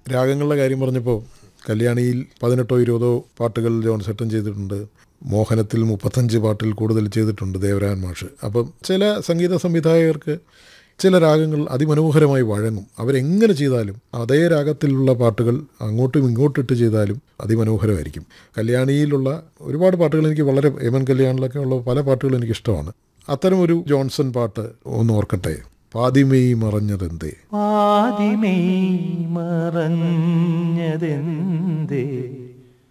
രാഗങ്ങളുടെ കാര്യം പറഞ്ഞപ്പോൾ കല്യാണിയിൽ പതിനെട്ടോ ഇരുപതോ പാട്ടുകൾ ജോൺസെട്ടൻ ചെയ്തിട്ടുണ്ട് മോഹനത്തിൽ മുപ്പത്തഞ്ച് പാട്ടിൽ കൂടുതൽ ചെയ്തിട്ടുണ്ട് ദേവരാൻ മാഷ് അപ്പം ചില സംഗീത സംവിധായകർക്ക് ചില രാഗങ്ങൾ അതിമനോഹരമായി വഴങ്ങും അവരെങ്ങനെ ചെയ്താലും അതേ രാഗത്തിലുള്ള പാട്ടുകൾ അങ്ങോട്ടും ഇങ്ങോട്ടിട്ട് ചെയ്താലും അതിമനോഹരമായിരിക്കും കല്യാണിയിലുള്ള ഒരുപാട് പാട്ടുകൾ എനിക്ക് വളരെ എമൻ കല്യാണിലൊക്കെ ഉള്ള പല പാട്ടുകളും എനിക്ക് ഇഷ്ടമാണ് അത്തരം ഒരു ജോൺസൺ പാട്ട് ഒന്ന് ഓർക്കട്ടെ പാതിമേയി മറഞ്ഞതെന്തേ ആദിമേ മറഞ്ഞതെന്തേ